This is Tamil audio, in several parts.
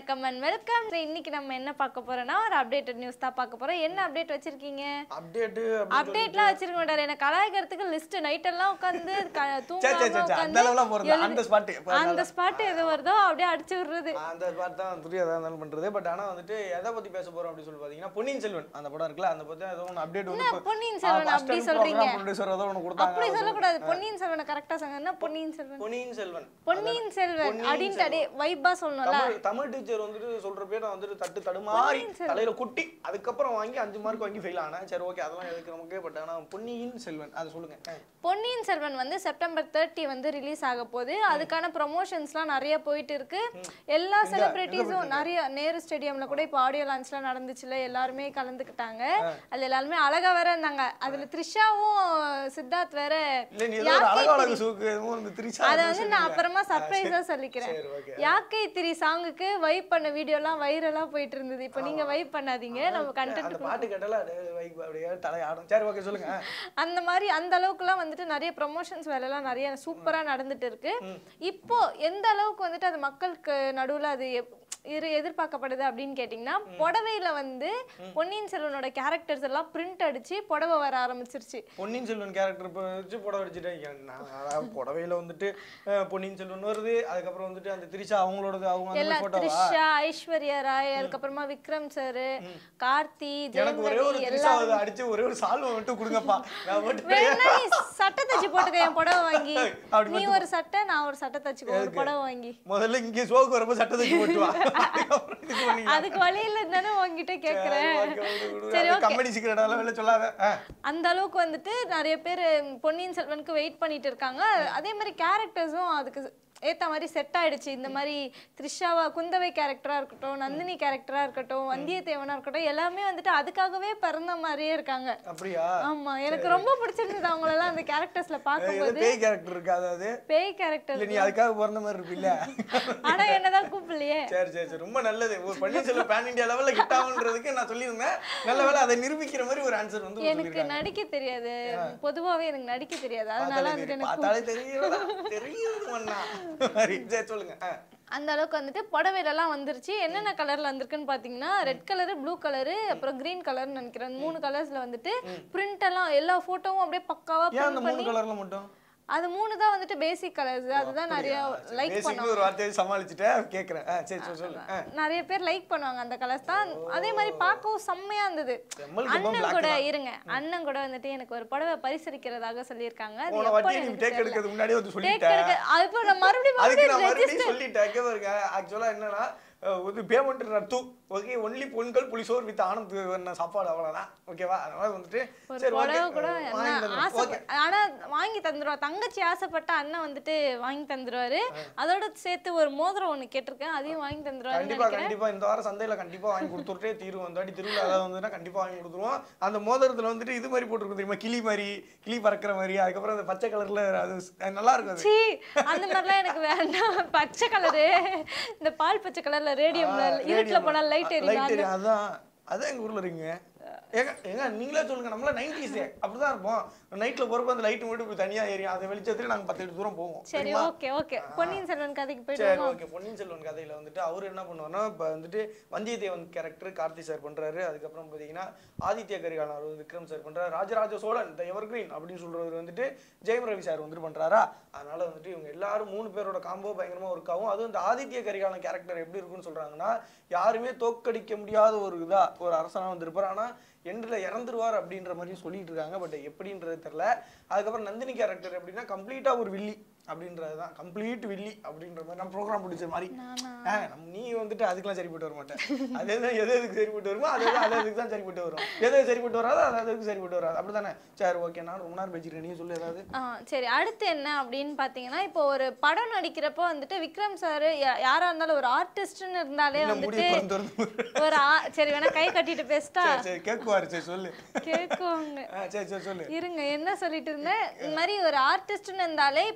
வணக்கம் அண்ட் வெல்கம் இன்னைக்கு நம்ம என்ன பார்க்க போறோம்னா ஒரு அப்டேட்டட் நியூஸ் தான் பார்க்க போறோம் என்ன அப்டேட் வச்சிருக்கீங்க அப்டேட்டு அப்டேட்லாம் வச்சிருக்க மாட்டாரு எனக்கு கலாய்க்கிறதுக்கு லிஸ்ட் நைட் எல்லாம் உட்காந்து சே, சே, சே, சே, அந்த அளவுலாம் போறது இல்ல. அந்த spot. இப்ப அந்த ஸ்பாட் எது வருதோ அப்படியே அடிச்சு விடுறது அந்த பார்ட் தான் வந்துட்டு எதா இருந்தாலும் பண்றது பட் ஆனா வந்துட்டு எதை பத்தி பேச போறோம் அப்படின்னு சொல்லி பாத்தீங்கன்னா பொன்னியின் செல்வன் அந்த படம் இருக்குல்ல அந்த பத்தி ஏதோ ஒன்று அப்டேட் வந்து என்ன பொன்னியின் செல்வன் அப்படி சொல்றீங்க ப்ரொடியூசர் ஏதோ ஒன்று கொடுத்தாங்க அப்படி சொல்லக்கூடாது பொன்னியின் செல்வனை கரெக்டா சொன்னா பொன்னியின் செல்வன் பொன்னியின் செல்வன் பொன்னியின் செல்வன் பொன்னியின் அப்படின்ட்டு அப்படியே வைபா சொல்லணும்ல தமிழ் தமிழ் டீச்சர் வந்துட்டு சொல்ற பேர் நான் வந்துட்டு தட்டு தடுமாறி தலையில குட்டி அதுக்கப்புறம் வாங்கி அஞ்சு மார்க் வாங்கி ஃபெயில் ஆனேன் சரி ஓகே அதெல்லாம் எதுக்கு நமக்கு பட் ஆனா பொன்னியின் செல்வன் அதை சொல்லுங்க அஹ். பொன்னியின் செல்வன் வந்து செப்டம்பர் தேர்ட்டி வந்து ரிலீஸ் ஆக போகுது அதுக்கான ப்ரொமோஷன்ஸ்லாம் நிறைய போயிட்டு இருக்கு எல்லா செலிபிரிட்டிஸும் நிறைய நேரு ஸ்டேடியம்ல கூட இப்போ ஆடியோ லான்ச்லாம் நடந்துச்சுல எல்லாருமே கலந்துக்கிட்டாங்க அதுல எல்லாருமே அழகா வேற இருந்தாங்க அதுல த்ரிஷாவும் சித்தார்த் வேற இல்ல நீ ஏதோ ஒரு அழகு அழகு சூக்கு என்னமோ இந்த திரிசா அத வந்து நான் அப்புறமா சர்ப்ரைஸா சொல்லிக்கிறேன் சரி ஓகே யாக்கை திரி சாங்குக்கு வைப் பண்ண வீடியோலாம் வைரலா போயிட்டு இருந்தது இப்போ நீங்க வைப் பண்ணாதீங்க நம்ம கண்டென்ட் அந்த பாட்டு கேட்டால அப்படியே வைப் அப்படியே தலை ஆடும் சரி ஓகே சொல்லுங்க அஹ். அந்த மாதிரி அந்த அளவுக்குலாம் வந்துட்டு நிறைய ப்ரொமோஷன்ஸ் வேலைலாம் நிறைய சூப்பரா நடந்துட்டு இருக்கு இப்போ எந்த அளவுக்கு வந்துட்டு அது மக்களுக்கு நடுவுல அது எப்- இரு எதிர்பார்க்கப்படுது அப்படின்னு கேட்டிங்கன்னா புடவையில வந்து பொன்னியின் செல்வனோட கேரக்டர்ஸ் எல்லாம் பிரிண்ட் அடிச்சு புடவை வர ஆரம்பிச்சிருச்சு பொன்னியின் செல்வன் கேரக்டர் இப்போ வச்சு புடவை அடிச்சுட்டேன் நான் அதான் புடவையில வந்துட்டு அஹ், பொன்னியின் செல்வன் வருது அதுக்கப்புறம் வந்துட்டு அந்த திரிஷா அவங்களோடது அவங்க அந்த எல்லா மாதிரி போட்டோவா த்ரிஷா ஐஸ்வர்யா ராய் அதுக்கப்புறமா விக்ரம் சார் கார்த்தி எனக்கு ஒரே ஒரு ஜெயந்தி திரிஷா வந்து அடிச்சு ஒரே ஒரு சால்வை மட்டும் கொடுங்கப்பா நான் மட்டும் வேணா நீ சட்டை தச்சு போட்டுக்க என் புடவை வாங்கி அப்படி நீ ஒரு சட்டை நான் ஒரு சட்டை தச்சுக்கோ ஒரு புடவை வாங்கி முதல்ல இங்கே சோக்கு வரப்போ சட்டை தூக்கி போட்டு வா அதுக்கப்புறம் இது பண்ணிக்கலாம். அதுக்கு வழியில தானே உங்ககிட்ட கேக்குறேன் ஓகே, ஓகே, விடு, சரி அது ஓகே கம்பெனி சீக்கிரம் வெளில சொல்லாத அஹ். அந்த அளவுக்கு வந்துட்டு நிறைய பேர் பொன்னியின் செல்வனுக்கு வெயிட் பண்ணிட்டு இருக்காங்க அதே மாதிரி கேரக்டர்ஸும் அதுக்கு ஏத்த மாதிரி செட் ஆயிடுச்சு இந்த மாதிரி த்ரிஷாவா குந்தவை கேரக்டரா இருக்கட்டும் நந்தினி கேரக்டரா இருக்கட்டும் வந்தியத்தேவனா இருக்கட்டும் எல்லாமே வந்துட்டு அதுக்காகவே பிறந்த மாதிரியே இருக்காங்க அப்படியா ஆமா எனக்கு ரொம்ப பிடிச்சிருந்தது அவங்களெல்லாம் அந்த கேரக்டர்ஸ்ல ஏதோ பார்க்கும்போது பேய் கேரக்டர் இருக்கா அதாவது பேய் கேரக்டர் இல்ல நீ அதுக்காக பிறந்த மாதிரி இருப்பில்ல ஆனா என்னதான் கூப்பிடலையே சரி சரி சரி ரொம்ப நல்லது ஒரு பன்னீர் செல்வம் பேன் இந்தியா லெவல்ல ஹிட் ஆகுன்றதுக்கு நான் சொல்லியிருந்தேன் நல்ல வேளை அதை நிரூபிக்கிற மாதிரி ஒரு ஆன்சர் வந்து எனக்கு சொல்லியிருக்காங்க நடிக்க தெரியாது பொதுவாவே எனக்கு நடிக்க தெரியாது அதனால பார்த்தாலே வந்துட்டு தெரியும். எனக்கு பார்த்தாலே தெரியுதா தெரியுது மண்ணா சரி சரி சொல்லுங்க ஆ. அந்த அளவுக்கு வந்துட்டு புடவையிலலாம் வந்துருச்சு என்னென்ன கலர்ல வந்திருக்குன்னு பாத்தீங்கன்னா ரெட் கலரு ப்ளூ கலரு அப்புறம் கிரீன் கலர்னு நினைக்கிறேன் இந்த மூணு கலர்ஸ்ல வந்துட்டு பிரிண்ட் எல்லாம் எல்லா போட்டோவும் அப்படியே பக்காவா ஏன் அந்த print மூணு கலர்ல மட்டும் அது மூணு தான் வந்துட்டு பேசிக் கலர்ஸ் அதுதான் நிறைய லைக் பேசிக்கலி ஒரு வார்த்தையை சமாளிச்சுட்டேன் கேக்குறேன் ஆ, சரி சரி சொல்லு ஆ. நிறைய பேர் லைக் பண்ணுவாங்க அந்த கலர்ஸ் தான் அதே மாதிரி பார்க்கவும் செம்மையா இருந்தது செம்மலுக்கு எப்பவும் அண்ணன் black கூட இருங்க அண்ணன் கூட வந்துட்டு எனக்கு ஒரு புடவை பரிசளிக்கிறதாக சொல்லியிருக்காங்க அது போன எப்போ வாட்டி நீ எனக்கு டேக் தெரியல. எடுக்கிறது முன்னாடி வந்து Take சொல்லிட்டேன் எடுக்க அது இப்போ நான் மறுபடியும் அதுக்கு நான் மறுபடியும் மறுபடியும் சொல்லிட்டேன் இங்க பாருங்க ஆக்சுவலா என்னன்னா அஹ், ஒரு பேமெண்ட் நட்டு ஓகே ஒன்லி பொங்கல் புளிசோர் வித் ஆனந்த் வண்ண சாப்பாடு அவ்வளவுதான் ஓகேவா அதனால வந்துட்டு ஒரு சரி ஓகே புடவை கூட வாங்கி அண்ணா தரேன். ஆசை ஓகே ஆனா வாங்கி தந்துருவா தங்கச்சி ஆசைப்பட்ட அண்ணன் வந்துட்டு வாங்கி தந்துருவாரு அதோட சேர்த்து ஒரு மோதிரம் ஒண்ணு கேட்டிருக்கேன் அதையும் வாங்கி தந்துருவாருன்னு கண்டிப்பா நினைக்கிறேன் கண்டிப்பா இந்த வாரம் சந்தையில கண்டிப்பா வாங்கி கொடுத்துட்டே தீரும் இந்த வாட்டி திருவிழா ஏதாவது வந்துன்னா கண்டிப்பா வாங்கி கொடுத்துருவோம் அந்த மோதிரத்துல வந்துட்டு இது மாதிரி போட்டுருக்கும் தெரியுமா கிளி மாதிரி கிளி பறக்கிற மாதிரி அதுக்கப்புறம் அந்த பச்சை கலர்ல அது அது நல்லா இருக்கும் அது சீ அந்த மாதிரிலாம் எனக்கு வேண்டாம் பச்சை கலரு இந்த பால் பச்சை கலர்ல ரேடியம்ல இருட்டுல போனா லைட் எரியும் லைட் எரியும் அதான் அதான் எங்க ஊர்ல இருக்கீங்க ஏங்க ஏங்க நீங்களே சொல்லுங்க நம்மள நைன்டிஸ் அப்படிதான் இருப்போம் நைட்ல போறப்ப அந்த லைட் மட்டும் இப்படி தனியா எரியும் அதை வெளிச்சத்துல நாங்க பத்து எட்டு தூரம் போவோம் சரி ஓகே ஓகே பொன்னியின் செல்வன் கதைக்கு போயிட்டு சரி ஓகே பொன்னியின் செல்வன் கதையில வந்துட்டு அவர் என்ன பண்ணுவார்னா இப்போ வந்துட்டு வந்தியத்தேவன் கேரக்டர் கார்த்தி சார் பண்றாரு அதுக்கப்புறம் பார்த்தீங்கன்னா ஆதித்ய கரிகாலன் அவர் வந்து விக்ரம் சார் பண்றாரு Rajaraja Cholan the evergreen அப்படின்னு சொல்றவர் வந்துட்டு ஜெயம் ரவி சார் வந்துட்டு பண்றாரா அதனால வந்துட்டு இவங்க எல்லாரும் மூணு பேரோட காம்போ பயங்கரமா ஒர்க் ஆகும் அதுவும் இந்த ஆதித்ய கரிகாலன் கேரக்டர் எப்படி இருக்குன்னு சொல்றாங்கன்னா யாருமே தோக்கடிக்க முடியாத ஒரு இதா ஒரு அரசனா வந்திருப்பார் ஆனா எண்டில் இறந்துருவார் அப்படின்ற மாதிரி சொல்லிட்டு இருக்காங்க பட் எப்படின்றது தெரியல அதுக்கப்புறம் நந்தினி கேரக்டர் எப்படின்னா கம்ப்ளீட்டா ஒரு வில்லி அப்படின்றது தான் கம்ப்ளீட் வில்லி அப்படின்ற மாதிரி நம்ம ப்ரோக்ராம் பிடிச்ச மாதிரி ஆ, நம்ம நீ வந்துட்டு அதுக்கெல்லாம் சரிப்பட்டு வர மாட்டேன் அதே தான் எது எதுக்கு சரிப்பட்டு வருமோ அதே தான் அது அதுக்கு தான் சரிப்பட்டு வரும் எது எது சரிப்பட்டு வராதோ அது அதுக்கு சரிப்பட்டு வராது அப்படிதானே சரி ஓகே நான் ரொம்ப நேரம் பேசிக்கிறேன் நீ சொல்லு ஏதாவது ஆ சரி அடுத்து என்ன அப்படின்னு பார்த்தீங்கன்னா இப்போ ஒரு படம் நடிக்கிறப்போ வந்துட்டு விக்ரம் சார் யாரா இருந்தாலும் ஒரு ஆர்டிஸ்ட்னு இருந்தாலே இன்னும் வந்துட்டு முடிய திறந்து திறந்து ஒரு ஆ- சரி வேணா கை கட்டிட்டு பேசிட்டா சரி சரி கேட்குவாரு சரி சொல்லு கேட்குவாங்க ஆ சரி சரி சொல்லு இருங்க என்ன சொல்லிட்டு இருந்தேன் இந்த மாதிரி ஒரு ஆர்டிஸ்ட்னு இருந்தாலே இப்போ அந்த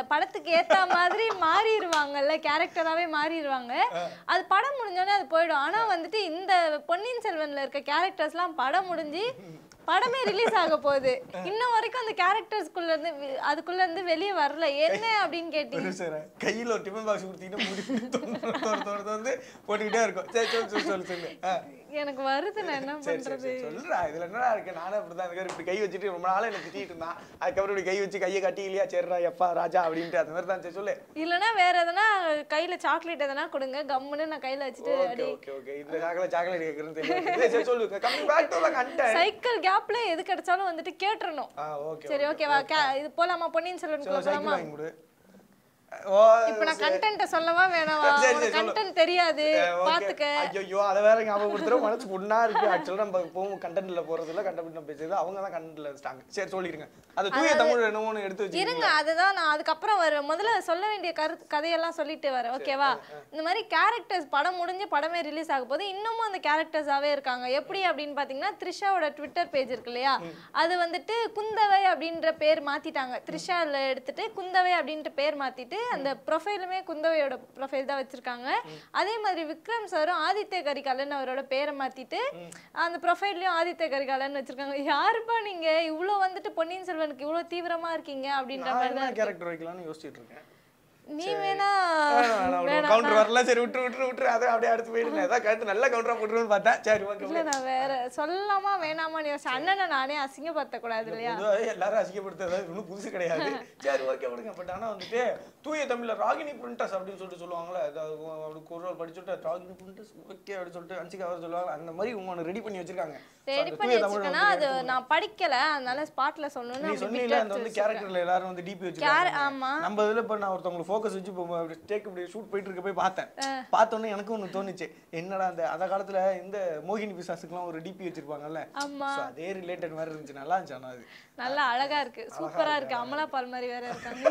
படத்துக்கு ஏத்த மாதிரி மாறிடுவாங்கல்ல கேரக்டராகவே மாறிடுவாங்க அது படம் முடிஞ்சோடனே அது போயிடும் ஆனா வந்துட்டு இந்த பொன்னியின் செல்வன்ல இருக்க கேரக்டர்ஸ்லாம் படம் முடிஞ்சு படமே ரிலீஸ் ஆக போகுது இன்ன வரைக்கும் அந்த கேரக்டர்ஸ்குள்ள இருந்து வி- அதுக்குள்ள இருந்து வெளியே வரல என்ன அப்படின்னு கேட்டீங்க சார் கையில ஒரு டிஃபன் பாக்ஸ் கொடுத்தீங்கன்னா முடி தோறு தோறு வந்து போட்டுக்கிட்டே இருக்கும் சரி சொல்லு சொல்லு சொல்லு சொல்லு ஆ. எனக்கு வருது நான் என்ன சரி சரி பண்றது சரி சொல்லுடா இதுல என்னடா இருக்கு நானே அப்படிதான் இருக்காரு இப்படி கை வச்சுட்டு ரொம்ப நாளா எனக்கு திட்டிட்டு இருந்தான் அதுக்கப்புறம் இப்படி கை வச்சு கையை கட்டி இல்லையா சரிடா எப்பா ராஜா அப்படின்ட்டு அந்த மாதிரி தான் சரி சொல்லு இல்லனா வேற எதனா கையில சாக்லேட் எதனா கொடுங்க கம்முன்னு நான் கையில வச்சுட்டு ஓகே அப்படியே ஓகே ஓகே இந்த சாக்லேட் சாக்லேட் கேட்கறேன்னு தெரியாது சரி, சரி சொல்லு coming back to the content cycle கேப்ல எது கிடைச்சாலும் வந்துட்டு கேட்டுறணும் ஆ ஓகே சரி ஓகேவா கே- இது போலாமா பொன்னியின் செல்வனுக்குள்ள சைக்கிள் போலாமா வாங்கி கொடு ஓ இப்ப நான் கண்டென்ட்ட சொல்லவா வேணாமா சரி, சரி, உனக்கு சொல்லு. கண்டென்ட் தெரியாது பாத்துக்க ஐயோ அதை வேற ஞாபகப்படுத்துற மனசு புண்ணா இருக்கு ஆக்சுவலா நம்ம இப்பவும் கண்டென்ட்ல போறது இல்ல கண்டென்ட் நம்ம பேசுறது அவங்க தான் கண்டென்ட்ல வச்சிட்டாங்க சரி சொல்லிடுங்க அது தூய தமிழ் என்னமோ ஒண்ணு எடுத்து வச்சு இருங்க அதுதான் நான் அதுக்கப்புறம் வர முதல்ல சொல்ல வேண்டிய கரு கதையெல்லாம் சொல்லிட்டு வரேன் ஓகேவா இந்த மாதிரி கேரக்டர்ஸ் படம் முடிஞ்சு படமே ரிலீஸ் ஆக போது இன்னமும் அந்த கேரக்டர்ஸாவே இருக்காங்க எப்படி அப்படின்னு பாத்தீங்கன்னா த்ரிஷாவோட ட்விட்டர் பேஜ் இருக்கு இல்லையா அது வந்துட்டு குந்தவை அப்படின்ற பேர் மாத்திட்டாங்க த்ரிஷால எடுத்துட்டு குந்தவை அப்படின்ட்டு பேர் மாத்திட்டு அந்த ப்ரொஃபைலுமே குந்தவையோட ப்ரொஃபைல் தான் வச்சிருக்காங்க அதே மாதிரி விக்ரம் சாரும் ஆதித்ய கரிகாலன் அவரோட பேரை மாத்திட்டு அந்த ப்ரொஃபைல்லையும் ஆதித்ய கரிகாலன் வச்சிருக்காங்க யாருப்பா நீங்க இவ்ளோ வந்துட்டு பொன்னியின் செல்வனுக்கு இவ்ளோ தீவிரமா இருக்கீங்க அப்படின்ற நான் மாதிரி என்ன கேரக்டர் வைக்கலாம்னு யோசிச்சுட்டு இருக்கேன் நீ வேணா வேணாம் கவுண்டர் வரல சரி விட்டுரு விட்டுரு விட்டுரு அதை அப்படியே அடுத்து போயிடுங்க ஏதாவது கருத்து நல்ல கவுண்டரா போட்டுருன்னு பார்த்தேன் சரி ஓகே இல்ல நான் வேற சொல்லலாமா வேணாமான்னு யோசிச்சேன் அண்ணனை நானே அசிங்கப்படுத்த கூடாது இல்லையா பொதுவாகவே எல்லாரும் அசிங்கப்படுத்துறது ஒன்றும் புதுசு கிடையாது சரி ஓகே விடுங்க பட் ஆனா வந்துட்டு தூய தமிழ்ல ராகினி பிரிண்டஸ் அப்படின்னு சொல்லிட்டு சொல்லுவாங்கல்ல அதாவது அப்படி குரல் படிச்சுட்டு ராகினி பிரிண்டஸ் ஓகே அப்படின்னு சொல்லிட்டு அன்சிகா அவர் சொல்லுவாங்க அந்த மாதிரி உங்க ரெடி பண்ணி வச்சிருக்காங்க So, ரெடி அந்த பண்ணி தூய தமிழ் வச்சிருக்கேன்னா அது நான் படிக்கல அதனால ஸ்பாட்ல நீ சொல்லணும்னு அப்படி சொன்னீங்க bit அந்த எடுத்து வந்து வச்சிருக்கேன். கேரக்டர்ல எல்லாரும் வந்து டிபி வச்சிருக்காங்க ஆமா. நம்ம இதுல இப்ப நான் ஒருத்தவங்களுக்கு ஃபோக்கஸ் வச்சு இப்போ அப்படி டேக் இப்படி ஷூட் போயிட்டு இருக்க போய் பார்த்தேன் பார்த்தோன்னே எனக்கும் ஒன்று தோணுச்சு என்னடா அந்த அந்த காலத்துல இந்த மோகினி பிசாசுக்குலாம் ஒரு டிபி வச்சிருப்பாங்கல்ல ஆமா So, அதே ரிலேட்டட் மாதிரி இருந்துச்சு நல்லா இருந்துச்சு ஆனா அது நல்லா அழகா இருக்கு சூப்பரா இருக்கு அமலா பால் மாதிரி வேற இருக்காங்க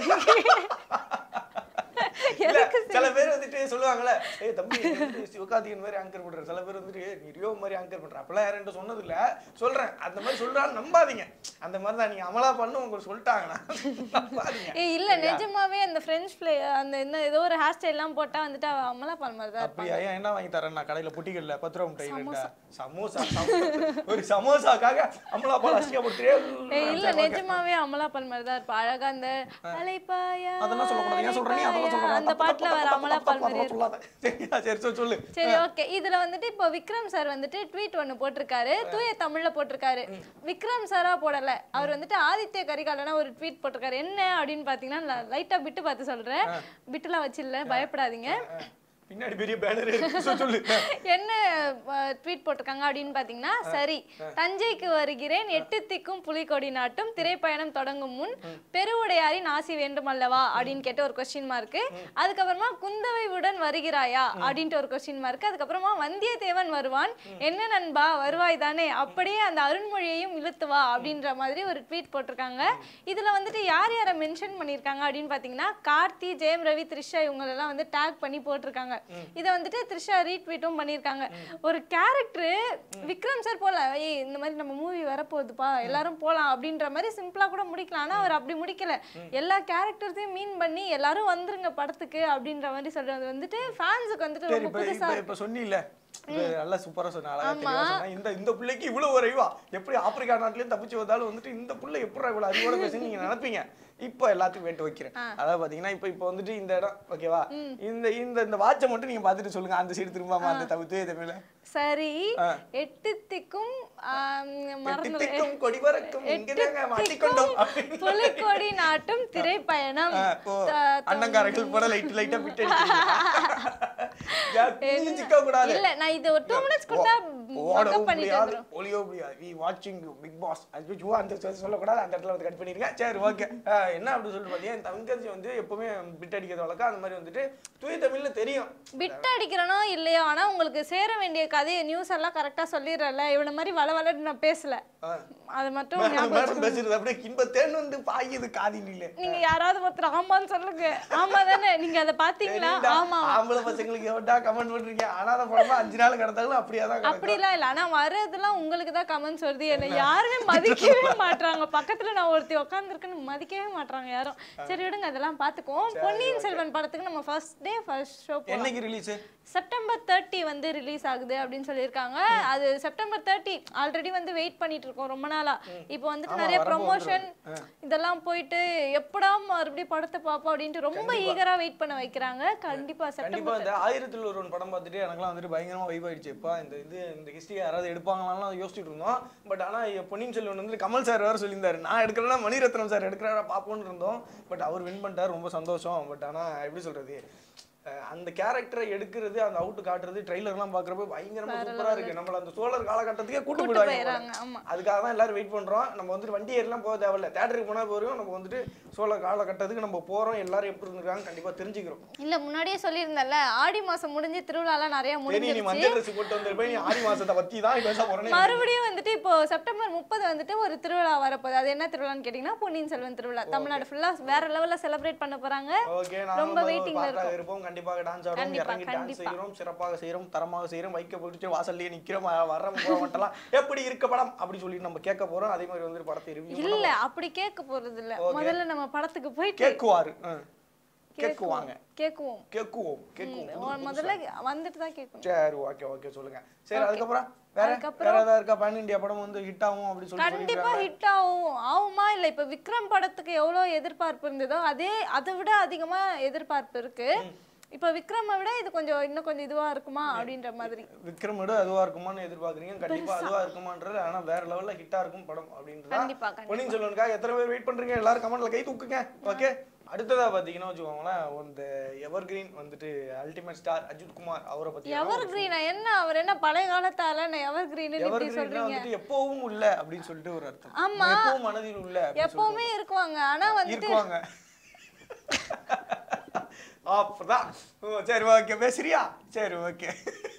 இல்ல, சில பேர் வந்துட்டு சொல்லுவாங்கல்ல ஏய் தம்பி நீ வந்து சிவகார்த்திகேயன் மாதிரி ஆங்கர் பண்ற சில பேர் வந்துட்டு "ஏய், நீ ரியோ மாதிரி ஆங்கர் பண்ற அப்பெல்லாம் யாரும் சொன்னது இல்ல சொல்றேன் அந்த மாதிரி சொல்றான்னு நம்பாதீங்க அந்த மாதிரி தான் நீங்க அமலா பண்ணு உங்களுக்கு சொல்லிட்டாங்கன்னா நம்பாதீங்க ஏய் இல்ல நிஜமாவே அந்த ஃப்ரெஞ்ச் ஃப்ளே அந்த என்ன ஏதோ ஒரு ஹேர் ஸ்டைல் எல்லாம் போட்டா வந்துட்டு அவ அமலா பால் மாதிரி தான் இருப்பா அப்படியா ஏன் என்ன வாங்கி தரேன் நான் கடையில பொட்டிக்கல்ல பத்து ரூபா முட்டை ரெண்டா சமோசா சமோசா. ஒரு சமோசாக்காக அமலா பால் அசிங்கப்படுத்துறே ஏய் இல்ல நிஜமாவே அமலா பால் மாதிரி தான் இருப்பா அழகா அந்த அலைப்பாயா அதெல்லாம் சொல்லக்கூடாது ஏன் சொல்ற நீ அதெல்லாம் சொல்லக்கூடாது அந்த பாட்டுல வர அமலா பால் மாதிரி இருக்கும் சொல்லாத சரியா சரி சொல்லு, சொல்லு சரி ஓகே இதுல வந்துட்டு இப்போ விக்ரம் சார் வந்துட்டு ட்வீட் ஒன்னு போட்டிருக்காரு தூய தமிழ்ல போட்டிருக்காரு விக்ரம் சாரா போடல அவர் வந்துட்டு ஆதித்ய கரிகாலனா ஒரு ட்வீட் போட்டிருக்காரு என்ன அப்படின்னு பாத்தீங்கன்னா லைட்டா பிட்டு பார்த்து சொல்றேன் பிட்டுலாம் வச்சு இல்ல பயப்படாதீங்க பின்னாடி பெரிய பேனர் இருக்கு சொல்லு, சொல்லு என்ன ட்வீட் போட்டிருக்காங்க அப்படின்னு பாத்தீங்கன்னா சரி தஞ்சைக்கு வருகிறேன் எட்டு திக்கும் புலிகொடி நாட்டும் திரைப்பயணம் தொடங்கும் முன் பெருவுடையாரின் ஆசி வேண்டும் அல்லவா அப்படின்னு கேட்டு ஒரு கொஸ்டின் மார்க்கு அதுக்கப்புறமா குந்தவை உடன் வருகிறாயா அப்படின்ட்டு ஒரு கொஸ்டின் மார்க் அதுக்கப்புறமா வந்தியத்தேவன் வருவான் என்ன நண்பா வருவாய் தானே அப்படியே அந்த அருண்மொழியையும் இழுத்து வா அப்படின்ற மாதிரி ஒரு ட்வீட் போட்டிருக்காங்க இதுல வந்துட்டு யார் யாரை மென்ஷன் பண்ணியிருக்காங்க அப்படின்னு பாத்தீங்கன்னா கார்த்தி ஜெயம் ரவி த்ரிஷா இவங்களெல்லாம் வந்து டேக் பண்ணி போட்டிருக்காங்க இதை வந்துட்டு த்ரிஷா ரீட்வீட்டும் பண்ணியிருக்காங்க ஒரு கேரக்டர் விக்ரம் சார் போலாம் ஏய் இந்த மாதிரி நம்ம மூவி வரப்போகுதுப்பா எல்லாரும் போலாம் அப்படின்ற மாதிரி சிம்பிளா கூட முடிக்கலாம் ஆனா அவர் அப்படி முடிக்கல எல்லா கேரக்டர்ஸையும் மீன் பண்ணி எல்லாரும் வந்துருங்க படத்துக்கு அப்படின்ற மாதிரி சொல்றது வந்துட்டு ஃபேன்ஸுக்கு வந்துட்டு சரி ரொம்ப இப்ப புதுசா இப்ப இப்ப சொன்னீல்ல இப்ப நல்லா சூப்பரா சொன்ன அழகா தெளிவா சொன்ன இந்த இந்த பிள்ளைக்கு இவ்வளவு ஒரு அறிவா எப்படி ஆப்பிரிக்கா நாட்டுலயும் தப்பிச்சு வந்தாலும் வந்துட்டு இந்த பிள்ளை எப்படி இவ்வளவு அறிவோட பேசுன்னு நீங்க நினைப்பீங்க இப்போ எல்லாத்துக்கும் வேட்டு வைக்கிறேன் அதாவது பாத்தீங்கன்னா இப்போ இப்போ வந்துட்டு இந்த இடம் ஓகேவா இந்த இந்த இந்த வாட்சை மட்டும் நீங்க பாத்துட்டு சொல்லுங்க அந்த சைடு திரும்பாம அந்த தவிர்த்து தமிழ்ல சரி எட்டு திக்கும் ஆம், மறந்து திக்கும் கொடி பறக்கும் இங்கதாங்க மாட்டிக்கொண்டோம் அப்படின்னு புலிக்கொடி நாட்டும் திரைப்பயணம் ஆ, ஓ த- அண்ணங்காரர்கள் போட லைட் லைட்டா பிட் அடிக்கிறீங்க சிக்க கூடாது இல்ல நான் இது ஒரு டூ மினிட்ஸ் கொடுத்தா ஓடவும் மக்கப் பண்ணிட்டு முடியாது வந்துரும் ஒளியோ முடியாது வி வாட்சிங் பிக் பாஸ் ஐயோ அந்த சொல் சொல்லக்கூடாது அந்த இடத்துல வந்து கட் பண்ணிருங்க சரி ஓகே என்ன அப்படி சொல்லிட்டு பார்த்தீங்கன்னா என் தங்கச்சி வந்து எப்பவுமே பிட் அடிக்கிறது வழக்கம் அந்த மாதிரி வந்துட்டு தூய தமிழ்ல தெரியும் பிட் அடிக்கிறனோ இல்லையோ ஆனா உங்களுக்கு சேர வேண்டிய கதையை நியூஸ் எல்லாம் கரெக்டா சொல்லிடுறல இவன மாதிரி வள வளன்னு நான் பேசல ஆ. அது மட்டும் மேடம் ஞாபகம் மேடம் பேசுறது அப்படியே இன்ப தேன் வந்து பாயுது காதினில நீங்க யாராவது ஒருத்தர் ஆமான்னு சொல்லுங்க ஆமா தானே நீங்க அதை பாத்தீங்களா ஆமா ஆம்பளை பசங்களுக்கு எவன்டா கமெண்ட் பண்றீங்க அனாத படமா அஞ்சு நாள் கிடந்தாலும் அப்படியே தான் கிடக்கும் அப்படிலாம் இல்ல ஆனா வர்றதெல்லாம் உங்களுக்கு தான் கமெண்ட்ஸ் வருது என்ன யாருமே மதிக்கவே மாட்றாங்க பக்கத்துல நான் ஒருத்தி உட்காந்துருக்கேன்னு மதிக்கவே மாட்றாங்க யாரும் சரி விடுங்க அதெல்லாம் பாத்துக்குவோம் பொன்னியின் செல்வன் படத்துக்கு நம்ம ஃபர்ஸ்ட் டே ஃபர்ஸ்ட் ஷோ என்னைக்கு ரிலீஸ் செப்டம்பர் தேர்ட்டி வந்து ரிலீஸ் ஆகுது அப்படின்னு சொல்லியிருக்காங்க அது செப்டம்பர் தேர்ட்டி ஆல்ரெடி வந்து வெயிட் பண்ணிட்டு இருக்கோம் ரொம்ப நாளா இப்போ வந்துட்டு ஆமா, நிறைய வரப்போ ப்ரொமோஷன் இதெல்லாம் போயிட்டு எப்படா மறுபடியும் படத்தை பார்ப்போம் அப்படின்ட்டு ரொம்ப ஈகரா வெயிட் பண்ண வைக்கிறாங்க கண்டிப்பா கண்டிப்பா செப்டம்பர் இந்த ஆயிரத்தில் ஒருவன் படம் பார்த்துட்டு எனக்குலாம் வந்துட்டு பயங்கரமா வைப் ஆயிடுச்சு எப்பா இந்த இது இந்த ஹிஸ்டரி யாராவது எடுப்பாங்களான்னு யோசிச்சுட்டு இருந்தோம் பட் ஆனா இ- பொன்னியின் செல்வன் வந்து கமல் சார் வேற சொல்லியிருந்தாரு நான் எடுக்கிறேன்னா மணிரத்னம் சார் எடுக்கிறாரா பார்ப்போம்னு இருந்தோம் பட் அவர் வின் பண்ணிட்டாரு ரொம்ப சந்தோஷம் பட் ஆனா எப்படி சொல்றது அஹ் அந்த கேரக்டரை எடுக்கிறது அந்த அவுட் காட்டுறது ட்ரெய்லர்லாம் பார்க்குறப்ப பயங்கரமா சூப்பரா இருக்கு நம்மள அந்த சோழர் காலகட்டத்துக்கே கூட்டு கூட்டு போயிடுவாங்க போயிடுறாங்க ஆமா அதுக்காக தான் எல்லாரும் வெயிட் பண்றோம் நம்ம வந்துட்டு வண்டி ஏறிலாம் போக தேவையில்ல தேட்டருக்கு போனா போறோம் நம்ம வந்துட்டு சோழர் காலகட்டத்துக்கு நம்ம போறோம் எல்லாரும் எப்படி இருந்திருக்காங்க கண்டிப்பா தெரிஞ்சுக்கிறோம் இல்ல முன்னாடியே சொல்லியிருந்தேன்ல ஆடி மாசம் முடிஞ்சு திருவிழாலாம் நிறைய சரி நீ முடிஞ்சிருச்சு மஞ்சள் ட்ரெஸ் போட்டு வந்திருப்ப நீ ஆடி மாசத்தை பத்தி தான் பேச போறேன்னு மறுபடியும் வந்துட்டு இப்போ செப்டம்பர் முப்பது வந்துட்டு ஒரு திருவிழா வரப்போகுது அது என்ன திருவிழான்னு கேட்டிங்கன்னா பொன்னியின் செல்வன் திருவிழா தமிழ்நாடு ஃபுல்லா வேற லெவல்ல செலிப்ரேட் பண்ண போறாங்க ஓகே ரொம்ப நானும் waiting ல பார்க்க இருப்போம் கண்டிப்பாக டான்ஸ் ஆடுவோம் கண்டிப்பா, இறங்கி டான்ஸ் கண்டிப்பா. செய்கிறோம் சிறப்பாக செய்கிறோம் தரமாக செய்கிறோம் வைக்க பிடிச்சி வாசல்லையே நிக்கிறோம் வ- வர்ற போற மட்டும் எப்படி இருக்க படம் அப்படி சொல்லி நம்ம கேட்க போறோம் அதே மாதிரி வந்து படத்தை ரிவ்யூ இல்ல அப்படி கேட்க போறது இல்ல முதல்ல நம்ம படத்துக்கு போயிட்டு கேக்குவாரு ஆ. கேக்குவாங்க கேக்குவோம் கேக்குவோம் கேக்குவோம் உம், முதல்ல வந்துட்டு தான் கேட்கணும் சரி ஓகே ஓகே சொல்லுங்க சரி அதுக்கப்புறம் வேற வேற ஏதாவது இருக்கா பேன் இந்தியா படம் வந்து ஹிட் ஆகும் அப்படி சொல்லி கண்டிப்பா ஹிட் ஆகும் ஆகுமா இல்ல இப்ப விக்ரம் படத்துக்கு எவ்வளவு எதிர்பார்ப்பு இருந்ததோ அதே அதை விட அதிகமா எதிர்பார்ப்பு இருக்கு இப்ப விக்ரமை விட இது கொஞ்சம் இன்னும் கொஞ்சம் இதுவா இருக்குமா அப்படின்ற மாதிரி விக்ரம் விட அதுவா இருக்குமான்னு எதிர்பார்க்குறீங்க கண்டிப்பா அதுவா இருக்குமான்றது ஆனா வேற லெவல்ல ஹிட்டா இருக்கும் படம் அப்படின்றது கண்டிப்பா கண்டிப்பா பொன்னியின் செல்வனுக்காக எத்தனை பேர் வெயிட் பண்றீங்க எல்லாரும் கமெண்ட்ல கை தூக்குங்க ஓகே அடுத்ததா பாத்தீங்கன்னா வச்சுக்கோங்களேன் இந்த எவர் கிரீன் வந்துட்டு அல்டிமேட் ஸ்டார் அஜித் குமார் அவரை பத்தி எவர் கிரீனா என்ன அவர் என்ன பழைய காலத்தால நான் எவர் கிரீன் எவர் இப்படி கிரீன் சொல்றீங்க வந்துட்டு எப்பவும் உள்ள அப்படின்னு சொல்லிட்டு ஒரு அர்த்தம் ஆமா. எப்பவும் மனதில் உள்ள அப்படின்னு எப்பவுமே இருக்குவாங்க ஆனா வந்துட்டு இருக்குவாங்க அப்பதான் ஓ, சரி ஓகே பேசுறியா சரி ஓகே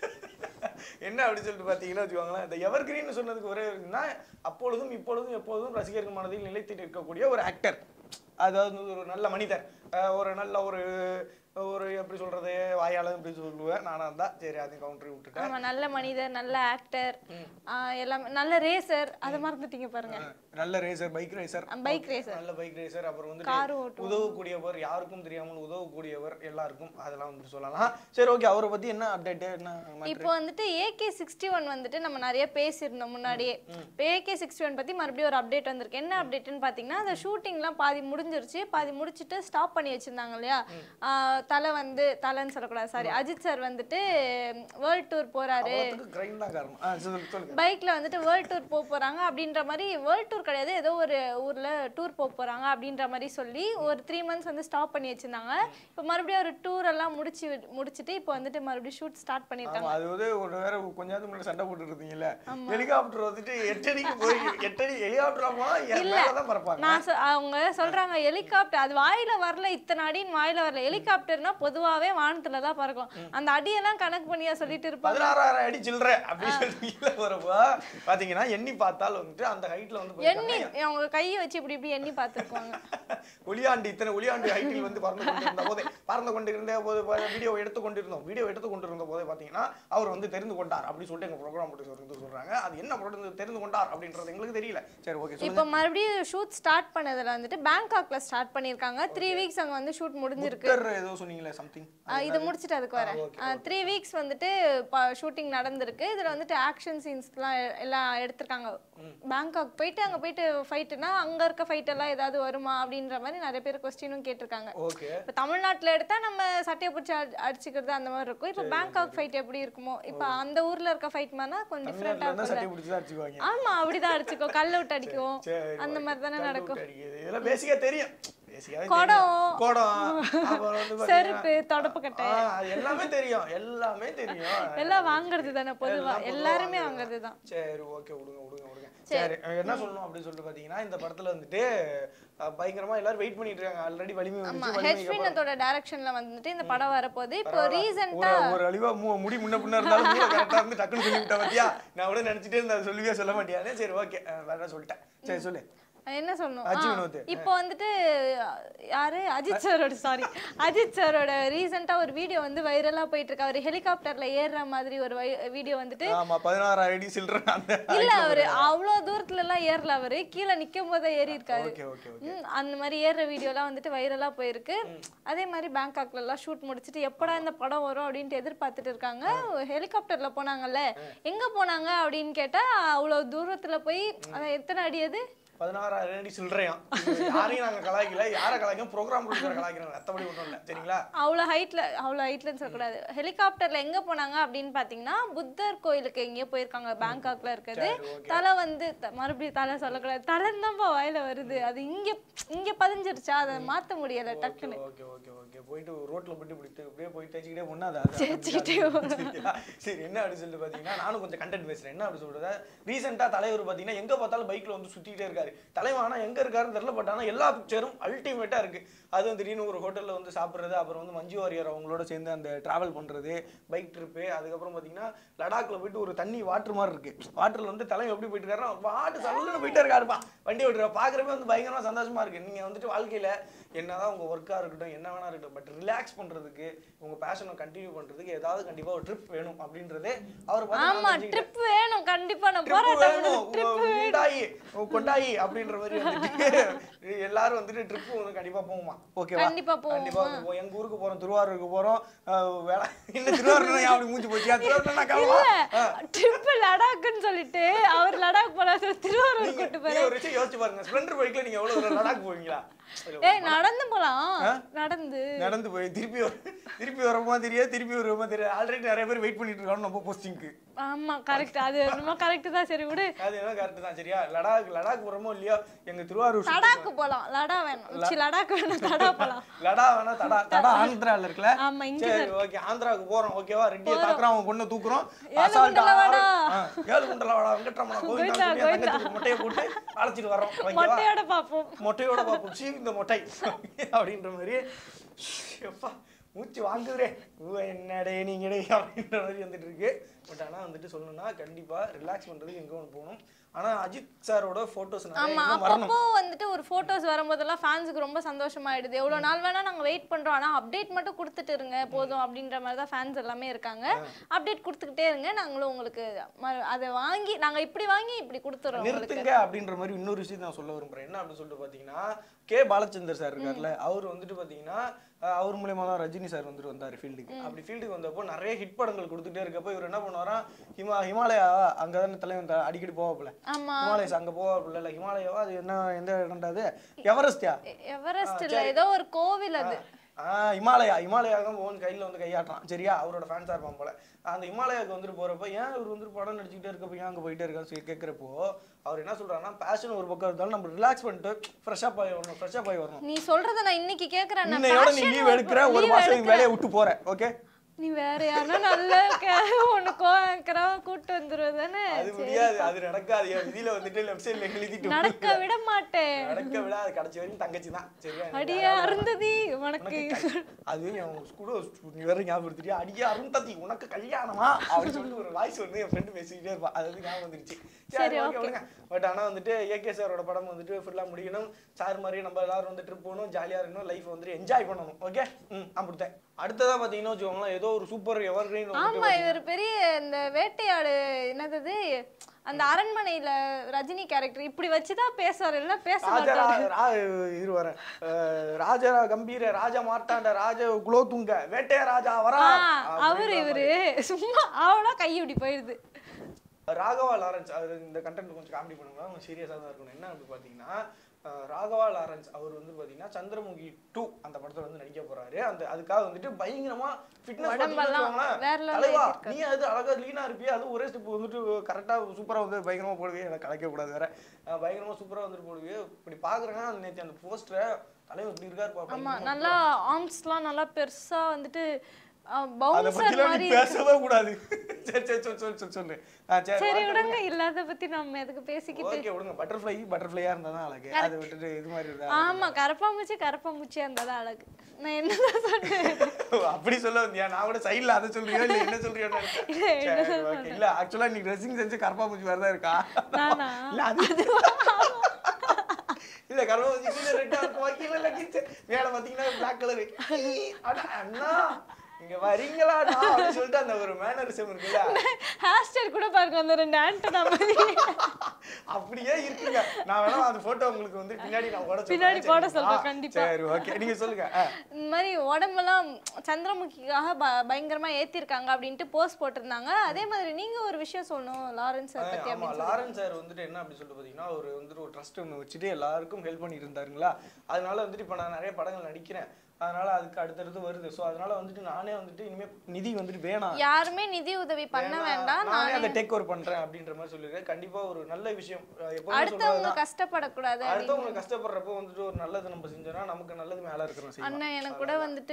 என்ன அப்படின்னு சொல்லிட்டு பார்த்தீங்கன்னா வச்சுக்கோங்களேன் இந்த எவர் கிரீன் சொன்னதுக்கு ஒரே இருக்குன்னா அப்பொழுதும் இப்பொழுதும் எப்பொழுதும் ரசிகர்கள் மனதில் நிலைத்து நிற்கக்கூடிய ஒரு ஆக்டர் அதாவது ஒரு நல்ல மனிதர் அஹ் ஒரு நல்ல ஒரு ஒரு எப்படி சொல்றது வாயாளர் எப்படி சொல்லுவேன் நானா இருந்தா சரி அதையும் கவுண்டரி விட்டுட்டேன் ஆமா நல்ல மனிதர் நல்ல ஆக்டர் எல்லாமே நல்ல ரேசர் அதை மறந்துட்டீங்க பாருங்க நல்ல racer bike racer bike racer நல்ல பைக் ரேசர் அப்புறம் கார் வந்து ஓட்டுவோம் உதவக்கூடியவர் யாருக்கும் தெரியாமல் உதவக்கூடியவர் எல்லாருக்கும் அதெல்லாம் வந்து சொல்லலாம் சரி ஓகே அவரை பத்தி என்ன அப்டேட் என்ன matter? இப்போ வந்துட்டு ஏகே சிக்ஸ்டி ஒன் வந்துட்டு நம்ம நிறைய பேசியிருந்தோம் முன்னாடியே இப்போ ஏகே சிக்ஸ்டி ஒன் பத்தி மறுபடியும் ஒரு அப்டேட் வந்திருக்கு என்ன அப்டேட்னு பாத்தீங்கன்னா அந்த ஷூட்டிங்லாம் பாதி முடிஞ்சிருச்சு பாதி முடிச்சிட்டு ஸ்டாப் பண்ணி வச்சிருந்தாங்க இல்லையா ஆஹ் தலை வந்து தலைன்னு சொல்லக்கூடாது சாரி அஜித் சார் வந்துட்டு வேர்ல்ட் டூர் போறாரு அவத்துக்கு கிரைம் தான் காரணம் ஆ, சொல்லு- சொல்லுங்க பைக்ல வந்துட்டு வேர்ல்ட் டூர் போக போறாங்க அப்படின்ற மாதிரி வேர்ல்ட் டூர் கிடையாது ஏதோ ஒரு ஊர்ல டூர் போக போறாங்க அப்படின்ற மாதிரி சொல்லி ஒரு த்ரீ மந்த்ஸ் வந்து ஸ்டாப் பண்ணி வச்சிருந்தாங்க இப்போ மறுபடியும் ஒரு டூர் எல்லாம் முடிச்சு முடிச்சிட்டு இப்போ வந்துட்டு மறுபடியும் ஷூட் ஸ்டார்ட் பண்ணிருக்காங்க ஆமா அது வந்து ஒரு வேற கொஞ்ச நேரத்துக்கு முன்னாடி சண்டை போட்டு இருந்தீங்கல்ல ஹெலிகாப்டர் வந்துட்டு எட்டடிக்கு போய் எட்டடி ஹெலிகாப்டர் போனா என் மேல தான் பறப்பாங்க நான் சொ- அவங்க சொல்றாங்க ஹெலிகாப்டர் அது வாயில வரல இத்தனை அடின்னு வாயில வரல ஹெலிகாப்டர்னா பொதுவாவே வானத்துல தான் பறக்கும் அந்த அடியெல்லாம் கணக்கு பண்ணியா சொல்லிட்டு இருப்பாங்க பதினாறாயிரம் அடி சில்லற அப்படின்னு சொல்லி கீழே போறப்போ பாத்தீங்கன்னா எண்ணி பார்த்தால் வந்துட்டு அந்த ஹைட்ல வந்து எண்ணி அவங்க கையை வச்சு இப்படி இப்படி எண்ணி பார்த்துருப்பாங்க ஒளியாண்டு இத்தனை ஒளியாண்டு ஹைட்டில் வந்து பறந்து கொண்டிருந்த போதே பறந்து கொண்டிருந்த போது வீடியோ எடுத்து கொண்டிருந்தோம் வீடியோ எடுத்து கொண்டிருந்த போதே பார்த்தீங்கன்னா அவர் வந்து தெரிந்து கொண்டார் அப்படி சொல்லிட்டு எங்க ப்ரோக்ராம் வந்து சொல்றாங்க அது என்ன ப்ரோக்ராம் தெரிந்து கொண்டார் அப்படின்றது எங்களுக்கு தெரியல சரி ஓகே இப்போ மறுபடியும் ஷூட் ஸ்டார்ட் பண்ணதுல வந்துட்டு பேங்காக்ல ஸ்டார்ட் பண்ணிருக்காங்க த்ரீ வீக்ஸ் அங்க வந்து ஷூட் முடிஞ்சிருக்கு புத்தர் ஏதோ சொன்னீங்களே சம்திங் ஆ, இது முடிச்சிட்டு அதுக்கு வரேன் okay, த்ரீ வீக்ஸ் வந்துட்டு ஷூட்டிங் நடந்திருக்கு இதுல வந்துட்டு ஆக்ஷன் சீன்ஸ்லாம் எல்லாம் எடுத்திருக்காங்க பேங்காக் போயிட்டு அங்க போயிட்டு ஃபைட்டுனா அங்க இருக்க ஃபைட் எல்லாம் ஏதாவது வருமா அப்படின்ற மாதிரி நிறைய பேர் கொஸ்டினும் கேட்டிருக்காங்க ஓகே இப்போ தமிழ்நாட்டுல எடுத்தா நம்ம சட்டையை பிடிச்சி அடிச்சுக்கிறது அந்த மாதிரி இருக்கும் இப்போ பேங்காக் ஃபைட் எப்படி இருக்குமோ இப்போ அந்த ஊர்ல இருக்க ஃபைட் மாதிரினா கொஞ்சம் டிஃப்ரெண்டா தமிழ்நாட்டுல இருந்தா இருக்கும்ல சட்டை பிடிச்சி தான் அடிச்சுக்குவாங்க ஆமா அப்படிதான் அடிச்சுக்கோ கல்ல விட்டு அடிக்கும் சரி அந்த மாதிரி தானே கல்லு நடக்கும் விட்டு அடிக்குது. இதெல்லாம் பேசிக்கா தெரியும் பேசிக்காவே குடம். தெரியும். குடம் அப்புறம் வந்து பாத்தீங்கன்னா- செருப்பு தொடப்பு கட்டை ஆ, அது எல்லாமே தெரியும் எல்லாமே தெரியும் எல்லாம் வாங்குறது தானே பொதுவா எல்லாம் பொதுவா எல்லாருமே வாங்குறது வாங்குறது தான் சரி ஓகே விடுங்க விடுங்க விடுங்க சரி என்ன சொல்லணும் அப்படின்னு சொல்லிட்டு பாத்தீங்கன்னா இந்த படத்துல வந்துட்டு அஹ், பயங்கரமா எல்லாரும் வெயிட் பண்ணிட்டு இருக்காங்க ஆல்ரெடி வலிமை ஆமா வந்துச்சு ஹெச் வலிமைக்கு அப்புறம் வினத்தோட டைரக்ஷன்ல வந்துட்டு இந்த படம் வரப்போகுது இப்போ பரவாயில்ல. ரீசெண்டா ஒரு ஒரு அழிவா மு- முடி முன்ன பின்ன இருந்தாலும் மூளை கரெக்டா இருந்து டக்குன்னு சொல்லி விட்டா பாத்தியா நான் கூட நினைச்சிட்டே இருந்தேன் சொல்லவே சொல்ல மாட்டியானே சரி ஓகே வேற சொல்லிட்டேன் சரி சொல்லு என்ன சொல்லணும் அஜி ஆ, வினோத். இப்போ வந்துட்டு யாரு அஜித் சாரோட சாரி அஜித் சாரோட ரீசெண்டா ஒரு வீடியோ வந்து வைரலா போயிட்டு இருக்கு அவர் ஹெலிகாப்டர்ல ஏறுற மாதிரி ஒரு வீடியோ வந்துட்டு ஆமா பதினாறு ஐடி சில்ட்ரன் அந்த இல்ல அவரு அவ்வளவு தூரத்துல எல்லாம் ஏறல அவரு கீழே நிக்கும் போதே ஏறி இருக்காரு ஓகே ஓகே ஓகே ம், அந்த மாதிரி ஏறுற வீடியோலாம் வந்துட்டு வைரலா போயிருக்கு அதே மாதிரி பேங்காக்ல எல்லாம் ஷூட் முடிச்சிட்டு எப்படா இந்த படம் வரும் அப்படின்ட்டு எதிர்பார்த்துட்டு இருக்காங்க ஹெலிகாப்டர்ல போனாங்கல்ல எங்க போனாங்க அப்படின்னு கேட்டா அவ்வளவு தூரத்துல போய் அதான் எத்தனை அடி அது பதினாறாயிரம் அடி சில்லறையாம் யாரையும் நாங்க கலாய்க்கல யாரை கலாய்க்கும் ப்ரோக்ராம் கொடுக்குற கலாய்க்கிறோம் மத்தபடி ஒன்றும் இல்லை சரிங்களா அவ்வளோ ஹைட்ல அவ்வளோ ஹைட்லன்னு சொல்லக்கூடாது ஹெலிகாப்டர்ல எங்க போனாங்க அப்படின்னு பாத்தீங்கன்னா புத்தர் கோயிலுக்கு எங்கேயோ போயிருக்காங்க பேங்காக்ல இருக்கிறது சரி, okay. தலை வந்து த- மறுபடியும் தலை சொல்லக்கூடாது தலைன்னு தான்ப்பா வாயில வருது அது இங்க இங்க பதிஞ்சிருச்சா அதை மாத்த முடியல டக்குன்னு ஓகே ஓகே ஓகே போயிட்டு ரோட்ல போயிட்டு இப்படி து- அப்படியே போய் தேய்ச்சிக்கிட்டே ஒண்ணாது தேய்ச்சிக்கிட்டே சரி என்ன அப்படி சொல்லிட்டு பாத்தீங்கன்னா நானும் கொஞ்சம் கண்டென்ட் பேசுறேன் என்ன அப்படி சொல்றது ரீசெண்டா தலைவர் பாத்தீங்கன்னா எங்க பார்த்தாலும் பைக்ல வந்து சுத்திட்டே இருக்காரு தலைவன் ஆனா எங்க இருக்காருன்னு தெரியல பட் ஆனா எல்லா பிக்சரும் அல்டிமேட்டா இருக்கு அதுவும் திடீர்னு ஒரு ஹோட்டல்ல வந்து சாப்பிடுறது அப்புறம் வந்து மஞ்சு வாரியர் அவங்களோட சேர்ந்து அந்த டிராவல் பண்றது பைக் ட்ரிப்பு அதுக்கப்புறம் பாத்தீங்கன்னா லடாக்ல போயிட்டு ஒரு தண்ணி வாட்டர் மாதிரி இருக்கு வாட்டர்ல வந்து தலைவன் எப்படி போயிட்டு இருக்காருன்னா வாட்டு சல்லுன்னு போயிட்டே இருக்காருப்பா வண்டி ஓட்டுற பாக்குறப்ப வந்து பயங்கரமா சந்தோஷமா இருக்கு நீங்க வந்துட்டு வாழ்க்கையில என்னதான் உங்க ஒர்க்கா இருக்கட்டும் என்ன வேணா இருக்கட்டும் பட் ரிலாக்ஸ் பண்றதுக்கு உங்க பேஷனை கண்டினியூ பண்றதுக்கு ஏதாவது கண்டிப்பா ஒரு ட்ரிப் வேணும் அப்படின்றதே அவர் ஆமா ட்ரிப் வேணும் கண்டிப்பா நான் ட்ரிப் போராட்டம் வேணும் ட்ரிப் உ- உண்டாயி உ- கொண்டாயி அப்படின்ற மாதிரி வந்துட்டு எல்லாரும் வந்துட்டு ட்ரிப் வந்து கண்டிப்பா போகுமா ஓகேவா கண்டிப்பா போவோம். கண்டிப்பா வந்து போவோம். எங்க ஊருக்கு போறோம் திருவாரூருக்கு போறோம் அஹ் வேலை இல்ல திருவாரூர் அப்படி மூஞ்சி போச்சு திருவாரூர் நான் கிளம்பலாம் ட்ரிப் லடாக்குன்னு சொல்லிட்டு அவர் லடாக் போல திருவாரூர் நீங்க கூட்டு நீங்க போய் ஒரு விஷயம் யோசிச்சு பாருங்க ஸ்ப்ளெண்டர் பைக்ல நீங்க எவ்வளவு தூரம் லடாக் போவீங்களா ஏய் நடந்து போலாம் நடந்து நடந்து போய் திருப்பி வர- திருப்பி வரமா தெரியாது திருப்பி வருமா தெரியாது ஆல்ரெடி நிறைய பேர் வெயிட் பண்ணிட்டு இருக்காங்க நம்ம போஸ்டிங்க்கு ஆமா கரெக்ட் அது ரொம்ப கரெக்ட் தான் சரி விடு அது என்ன கரெக்ட் தான் சரியா லடாக் லடாக் போறோமோ இல்லையோ எங்க திருவாரூர் சுத்தி- லடாக்கு போலாம் லடா வேணும் சி லடாக் வேணும் தடா போலாம் லடா வேணா தடா தடா ஆந்திரால இருக்குல்ல ஆமா, இங்க சரி ஓகே ஆந்திராவுக்கு போறோம் ஓகேவா ரெட்டியை தாக்குறோம் அவன் பொண்ணை தூக்குறோம் ஏழு அசால்ட்டா குண்டல வாடா. ஆ, ஏழு குண்டல வாடா வெங்கட்ரமணா கோவிந்தா கோவிந்தா, சொல்லி அந்த தங்கச்சிக்கு மொட்டையை போட்டு அழைச்சிட்டு வரோம் ஓகேவா மொட்டையோட பாப்போம் மொட்டையோட பாப்போம் சீ இந்த மொட்டை அப்படின்ற மாதிரி எப்பா மூச்சு வாங்குறே ஊ என்னடே நீங்கடே அப்படின்ற மாதிரி வந்துட்டு இருக்கு பட் ஆனா வந்துட்டு சொல்லணும்னா கண்டிப்பா ரிலாக்ஸ் பண்றதுக்கு எங்க ஒன்று போகணும் ஆனா அஜித் சாரோட போட்டோஸ் நிறைய ஆமா இன்னும் வரணும் அப்பப்போ வந்துட்டு ஒரு போட்டோஸ் வரும்போதெல்லாம் ஃபேன்ஸுக்கு ரொம்ப சந்தோஷமாயிடுது எவ்வளவு நாள் வேணா நாங்க வெயிட் பண்றோம் ஆனா அப்டேட் மட்டும் கொடுத்துட்டு இருங்க போதும் அப்படின்ற மாதிரி தான் ஃபேன்ஸ் எல்லாமே இருக்காங்க அப்டேட் கொடுத்துக்கிட்டே இருங்க நாங்களும் உங்களுக்கு ம- அதை வாங்கி நாங்க இப்படி வாங்கி இப்படி கொடுத்துறோம் உங்களுக்கு நிறுத்துங்க அப்படின்ற மாதிரி இன்னொரு விஷயம் நான் சொல்ல விரும்புறேன் என்ன அப்படின்னு சொல்லிட்டு பாத்தீங்கன்னா கே பாலச்சந்தர் சார் இருக்கார்ல அவர் வந்துட்டு பாத்தீங்கன்னா அஹ், அவர் மூலியமா தான் ரஜினி சார் வந்துட்டு வந்தாரு ஃபீல்டுக்கு அப்படி ஃபீல்டுக்கு வந்தப்போ நிறைய ஹிட் படங்கள் கொடுத்துட்டே இருக்கப்போ இவர் என்ன பண்ணுவாராம் ஹிமா ஹிமாலயா அங்கதானே தலைவன் த- அடிக்கடி போவாப்புல ஆமா ஹிமாலயஸ் அங்க போவாப்புல இல்ல ஹிமாலயாவா அது என்ன எந்த இடம்டா அது எவரெஸ்டா எ- எவரெஸ்ட் இல்ல ஏதோ ஒரு கோவில் அது ஆஹ் ஹிமாலயா ஹிமாலயா தான் போகணும் கையில வந்து கையாட்டுறான் சரியா அவரோட ஃபேன்ஸா இருப்பான் போல அந்த ஹிமாலயாவுக்கு வந்துட்டு போறப்ப ஏன் இவர் வந்துட்டு படம் நடிச்சுக்கிட்டே இருக்கப்ப ஏன் அங்க போயிட்டே இருக்கான்னு சொல்லி கேட்கறப்போ அவர் என்ன சொல்றாருன்னா பேஷன் ஒரு பக்கம் இருந்தாலும் நம்ம ரிலாக்ஸ் பண்ணிட்டு ஃப்ரெஷ்ஷாக ஆகி வரணும் ஃப்ரெஷ்ஷாக ஆகி வரணும் நீ சொல்றத நான் இன்னைக்கு கேக்குறேன் நான் இன்னையோட நீ passion லீவ் எடுக்கிற ஒரு leave மாசம் நீ எடுக்கிறேன். வேலையை விட்டு போற ஓகே நீ வேற யாருன்னா நல்ல ஒண்ணு கோக்கிறா கூட்டு வந்துருவ தானே அது முடியாது அது நடக்காது என் விதியில வந்துட்டு லெஃப்ட் சைடுல எழுதிட்டு நடக்க விட மாட்டேன் நடக்க விட அது கடைசி வரைக்கும் தங்கச்சி தான் சரியா எனக்கு அடியே அருந்ததி உனக்கு அது என் கூட நீ வேற ஞாபகம் அடியே அருந்ததி உனக்கு கல்யாணமா அப்படின்னு சொல்லிட்டு ஒரு வாய்ஸ் வந்து என் ஃப்ரெண்டு பேசிக்கிட்டே இருப்பா அது வந்து ஞாபகம் வந்துருச்சு சரி ஓகே விடுங்க பட் ஆனா வந்துட்டு ஏகே சாரோட படம் வந்துட்டு ஃபுல்லா முடிக்கணும் சார் மாதிரி நம்ம எல்லாரும் வந்து ட்ரிப் போகணும் ஜாலியா இருக்கணும் லைஃப் வந்துட்டு என்ஜாய் பண்ணணும் ஓகே ம் அப்படித்தான் அடுத்ததா பாத்தீங்கன்னா வச்சுக்கோங்களேன் ஏதோ ஒரு சூப்பர் எவர் கிரீன் ஆமா இவர் பெரிய இந்த வேட்டையாடு என்னது அந்த அரண்மனையில ரஜினி கேரக்டர் இப்படி வச்சுதான் பேசுவார் இல்ல பேச ராஜரா மாட்டாரு ரா இரு வரேன் அஹ் ராஜரா கம்பீர ராஜ மார்த்தாண்ட ராஜ குலோத்துங்க வேட்டைய ராஜா வரா ஆ, அவரு இவரு சும்மா அவனா கை இப்படி போயிடுது ராகவா லாரன்ஸ் அவர் இந்த கண்டென்ட் கொஞ்சம் காமெடி பண்ணுவாங்க அவங்க சீரியஸாக தான் இருக்கணும் என்ன அப்படி பார்த்தீங்கன்னா அஹ் ராகவா லாரன்ஸ் அவர் வந்து பார்த்தீங்கன்னா சந்திரமுகி டூ அந்த படத்துல வந்து நடிக்க போறாரு அந்த அதுக்காக வந்துட்டு பயங்கரமா ஃபிட்னஸ் உடம்பெல்லாம் வேற level தலைவா ஏத்திருக்காரு. நீ அது அழகா லீனா இருப்பியா அது ஒரே ஸ்டெப் வந்துட்டு கரெக்டா சூப்பரா வந்து பயங்கரமா போடுவே எனக்கு கலைக்க கூடாது வேற அஹ் பயங்கரமா சூப்பரா வந்துட்டு போடுவே இப்படி பாக்குறேன்னா நேற்று அந்த போஸ்டரை தலைவர் இப்படி இருக்காரு பா, ஆமா பயங்கரமா நல்லா ஆர்ம்ஸ்லாம் நல்லா பெருசா வந்துட்டு அதை பவுன்சர் பத்திலாம் மாதிரி நீ பேசவே கூடாது சரி சரி சொல்லு சொல்லு சொல்லு சொல்லு ஆ, சரி சரி விடுங்க இல்லாத பத்தி நம்ம எதுக்கு பேசிக்கிட்டு ஓகே விடுங்க பட்டர்ஃப்ளை பட்டர்ஃப்ளையா இருந்தா தான் அழகு அதை விட்டுட்டு இது மாதிரி இருந்தா ஆமா கரப்பாம்பூச்சி கரப்பாம்பூச்சியா இருந்ததா அழகு நான் என்னதான் சொன்னேன் அப்படி சொல்ல வந்தியா நான் கூட சைடுல அதை சொல்றியோ இல்ல என்ன சொல்றியோ இல்ல, என்ன ஓகே இல்ல ஆக்சுவலா நீ ட்ரெஸ்ஸிங் செஞ்சு கரப்பா பூச்சி மாதிரி தான் இருக்கா நானா இல்ல அது கர்வம் வந்து கீழே ரெட்டா இருக்கும் கீழே லக்கிச்சு மேல பாத்தீங்கன்னா பிளாக் கலரு அண்ணா இங்க வரீங்களாடா அப்படின்னு சொல்லிட்டு அந்த ஒரு மேனரிசம் இருக்குல்ல ஹேர் ஸ்டைல் கூட பாருங்க அந்த ரெண்டு ஆண்டனா மாதிரி அப்படியே இருக்குங்க நான் வேணா அந்த போட்டோ உங்களுக்கு வந்து பின்னாடி நான் போட சொல்றேன். பின்னாடி போட சரிங்களா? சொல்றேன், கண்டிப்பா. சரி ஓகே நீங்க சொல்லுங்க ஆ. இந்த மாதிரி உடம்பெல்லாம் சந்திரமுகிக்காக ப- பயங்கரமா ஏத்திருக்காங்க அப்படின்ட்டு போஸ்ட் போட்டிருந்தாங்க அதே மாதிரி நீங்க ஒரு விஷயம் சொல்லணும் லாரன்ஸ் சார் பத்தி ஆமா அப்படின்னு சொல்லி. லாரன்ஸ் சார் வந்துட்டு என்ன அப்படி சொல்லிட்டு பாத்தீங்கன்னா அவர் வந்துட்டு ஒரு ட்ரஸ்ட் ஒன்று வச்சுட்டு எல்லாருக்கும் ஹெல்ப் பண்ணிட்டு இருந்தாருங்களா அதனால வந்துட்டு இப்போ நான் நிறைய படங்கள் நடிக்கிறேன் அதனால அதுக்கு அடுத்தடுத்து வருது ஸோ அதனால வந்துட்டு நானே வந்துட்டு இனிமே நிதி வந்துட்டு வேணாம் யாருமே நிதி உதவி பண்ண வேணாம், வேண்டாம் நானே நானே அதை டேக் ஓவர் பண்றேன் அப்படின்ற மாதிரி சொல்லியிருக்கேன் கண்டிப்பா ஒரு நல்ல விஷயம் அஹ் எப்பவுமே அடுத்தவங்க சொல்றதுதான் கஷ்டப்படக்கூடாது அப்படின்னு. அடுத்தவங்க கஷ்டப்படுறப்போ வந்துட்டு ஒரு நல்லது நம்ம செஞ்சோம்னா நமக்கு நல்லது மேல இருக்கிறோம் செய்யலாம் அண்ணன் எனக்கு கூட வந்துட்டு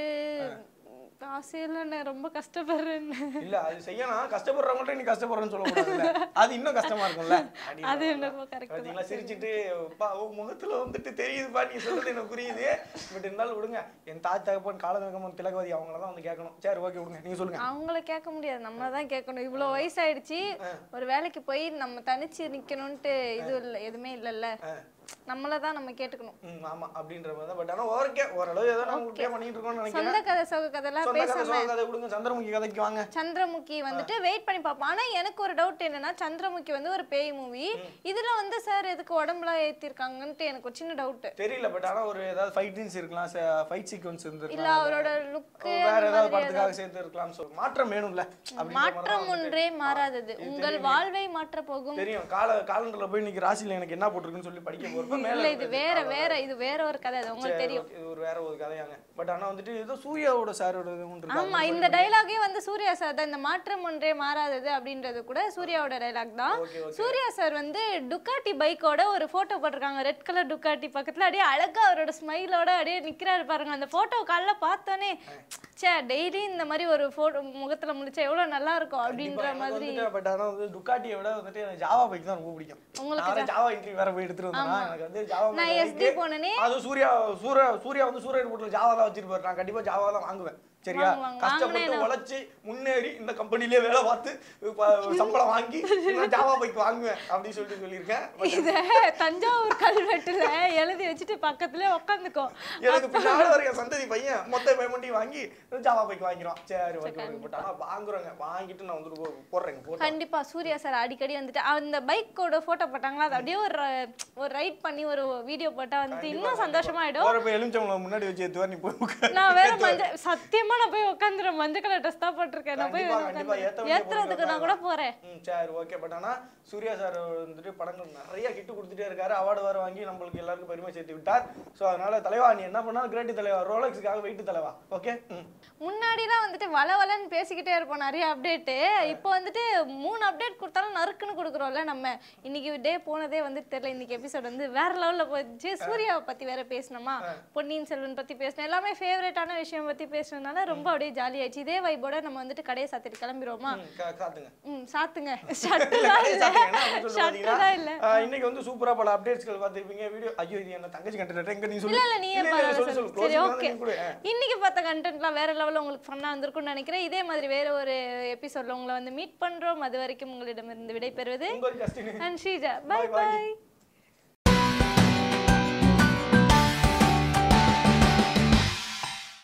ஆசையில நான் ரொம்ப கஷ்டப்படுறேன் இல்ல அது செய்யலாம் கஷ்டப்படுறவங்கள்ட்ட நீ கஷ்டப்படுறேன்னு சொல்லக்கூடாதுல்ல அது இன்னும் கஷ்டமா இருக்கும்ல அப்படின்ற அது மாதிரி என்னமோ கரெக்ட் பாத்தீங்களா சிரிச்சிட்டு பா உன் முகத்துல வந்துட்டு தெரியுதுப்பா நீ சொல்றது எனக்கு புரியுது பட் இருந்தாலும் விடுங்க என் தாய் தகப்பன் கால தகப்பன் திலகவதி அவங்கள தான் வந்து கேட்கணும் சரி ஓகே விடுங்க நீங்க சொல்லுங்க அவங்கள கேட்க முடியாது நம்ம தான் கேட்கணும் இவ்வளவு வயசாயிடுச்சு ஒரு வேலைக்கு போய் நம்ம தனிச்சு நிக்கணும்ட்டு இது இல்ல எதுவுமே இல்லைல்ல நம்மள தான் நம்ம கேட்டுக்கணும் ம் ஆமா அப்படின்ற மாதிரி தான் பட் ஆனா ஓகே ஓரளவு ஏதோ நம்ம ஓகே பண்ணிட்டு இருக்கோம்னு நினைக்கிறேன் சொந்த கதை சோக கதைலாம் சொந்த கதை பேசாம சோக கதை விடுங்க சந்திரமுகி கதைக்கு வாங்க சந்திரமுகி வந்துட்டு வெயிட் பண்ணி பார்ப்போம் ஆனா எனக்கு ஒரு டவுட் என்னன்னா சந்திரமுகி வந்து ஒரு பேய் மூவி இதுல வந்து சார் எதுக்கு உடம்புலாம் ஏத்திருக்காங்கன்ட்டு எனக்கு ஒரு சின்ன டவுட் தெரியல பட் ஆனா ஒரு ஏதாவது ஃபைட் சீன்ஸ் இருக்கலாம் ஃபைட் சீக்வன்ஸ் இல்ல இருந்திருக்கலாம் அவரோட லுக்கு வேற ஏதாவது படத்துக்காக சேர்த்து இருக்கலாம் ஸோ மாற்றம் வேணும்ல அப்படின்ற மாதிரி தான் மாற்றம் ஒன்றே மாறாதது உங்கள் வாழ்வை மாற்ற போகும் தெரியும் கால காலண்டர்ல போய் இன்னைக்கு ராசியில எனக்கு என்ன போட்டிருக்குன்னு சொல்லி படிக்க போறப்ப மேல இல்ல இது வேற வேற இது வேற ஒரு கதை அது உங்களுக்கு சரி, தெரியும் okay, இது ஒரு வேற ஒரு கதையாங்க பட் ஆனா வந்துட்டு ஏதோ சூர்யாவோட சாரோட இருக்கு ஆமா இந்த டைலாகே வந்து சூர்யா சார் தான் இந்த மாற்றம் ஒன்றே மாறாதது அப்படின்றது கூட சூர்யாவோட டைலாக் தான் ஓகே ஓகே சூர்யா சார் வந்து டுக்காட்டி பைக்கோட ஒரு போட்டோ போட்டிருக்காங்க ரெட் கலர் டுக்காட்டி பக்கத்துல அப்படியே அழகா அவரோட ஸ்மைலோட அப்படியே நிக்கிறாரு பாருங்க அந்த போட்டோ காலைல பார்த்தோன்னே ச்சே டெய்லி இந்த மாதிரி ஒரு போட்டோ முகத்துல முடிச்சா எவ்வளவு நல்லா இருக்கும் அப்படின்ற மாதிரி பட் ஆனா வந்து டுக்காட்டியை விட வந்துட்டு எனக்கு ஜாவா பைக் தான் ரொம்ப பிடிக்கும் உங்களுக்கு நான் ஜாவா இன்டர்வியூ வேற போய் எடுத்துட்டு வந்தேன்னா எனக்கு வந்து ஜாவா நான் மேல SD like- போனேனே அது சூர்யா சூர்யா சூர்யா வந்து சூர்யா போட்டு ஜாவா தான் வச்சிருப்பாரு நான் கண்டிப்பா ஜாவா தான் வாங்குவேன் சரியா வாங்குவாங்க. கஷ்டப்பட்டு உழைச்சி முன்னேறி இந்த கம்பெனிலே வேலை பார்த்து இப்ப சம்பளம் வாங்கி நான் ஜாவா பைக் வாங்குவேன் அப்படின்னு சொல்லிட்டு சொல்லியிருக்கேன் But இத தஞ்சாவூர் கல்வெட்டுல எழுதி வச்சுட்டு பக்கத்துல உட்காந்துக்கோ எனக்கு பின்னாடி வரைய சந்ததி பையன் மொத்த பேமெண்ட்டையும் வாங்கி ஜாவா பைக் வாங்கிடுவான் சரி ஓகே ஓகே பட் ஆனா வாங்குறேங்க வாங்கிட்டு நான் வந்து போ- போடுறேங்க போடுறேன் கண்டிப்பா சூர்யா சார் அடிக்கடி வந்துட்டு அந்த பைக்கோட போட்டோ போட்டாங்களா அது அப்படியே ஒரு ஒரு ரைட் பண்ணி ஒரு வீடியோ போட்டா வந்துட்டு இன்னும் சந்தோஷமாயிடும் போறப்ப எலுமிச்சம்பளம் முன்னாடி வச்சு ஏத்துவா நீ போய் உட்காரு. நான் வேற மஞ்சள் சத்தியமா நான் போய் உட்காந்துறேன் மஞ்சள் கலர் ட்ரெஸ் தான் போட்டிருக்கேன் நான் போய் கண்டிப்பா, வேற கண்டிப்பா, ஏத்த உட்காந்து வேண்டிய ஏத்துறதுக்கு நான் கூட போறேன் ம் சரி ஓகே பட் ஆனா சூர்யா சார் வந்துட்டு படங்கள் நிறைய ஹிட் கொடுத்துட்டே இருக்காரு அவார்டு வர வாங்கி நம்மளுக்கு எல்லாருக்கும் பெருமை சேர்த்து விட்டார் ஸோ அதனால தலைவா நீ என்ன பண்ணாலும் கிரேட் தலைவா ரோலக்ஸுக்காக வெயிட் தலைவா ஓகே ம் முன்னாடிலாம் வந்துட்டு வள வளன்னு பேசிக்கிட்டே இருப்போம் நிறைய அப்டேட்டு இப்போ வந்துட்டு மூணு அப்டேட் கொடுத்தாலும் நறுக்குன்னு கொடுக்குறோம்ல நம்ம இன்னைக்கு டே போனதே வந்து தெரியல இன்னைக்கு எபிசோட் வந்து வேற லெவல்ல போச்சு சூர்யாவை பத்தி வேற பேசணுமா பொன்னியின் செல்வன் பத்தி பேசணும் எல்லாமே ஃபேவரட்டான விஷயம் பத்தி பேசுனதுனால ரொம்ப அப்படியே ஜாலியாச்சு இதே வைபோட நம்ம வந்துட்டு கடையை சாத்திட்டு கிளம்பிடுவோமா ம், கா- காத்துங்க ம் சாத்துங்க இல்ல, ஷட்டுலாம் கடையை இல்ல சாத்துங்க. என்ன அப்படின்னு சொல்லிட்டு ஷட்டுலாம் இல்ல பாத்தீங்கன்னா, ஆஹ், இன்னைக்கு வந்து சூப்பரா பல அப்டேட்ஸ்கள் பார்த்திருப்பீங்க வீடியோ ஐயோ இது என்ன தங்கச்சி கண்டுட்டு எங்க நீ சொல்லு இல்ல இல்ல நீயே இல்ல, இல்ல, பரவாயில்ல சொல்லு, சொல்லு. சொல்லு. சரி Closing ஓகே வந்து நீ கொடு. ஆ. இன்னைக்கு பார்த்த கண்டென்ட்லாம் வேற லெவலில் உங்களுக்கு ஃபன்னா வந்திருக்கும்னு நினைக்கிறேன் இதே மாதிரி வேற ஒரு எபிசோட்ல உங்களை வந்து மீட் பண்றோம் அது வரைக்கும் உங்களிடமிருந்து விடைபெறுவது உங்கள் Justin and Sreeja Bye, bye bye. By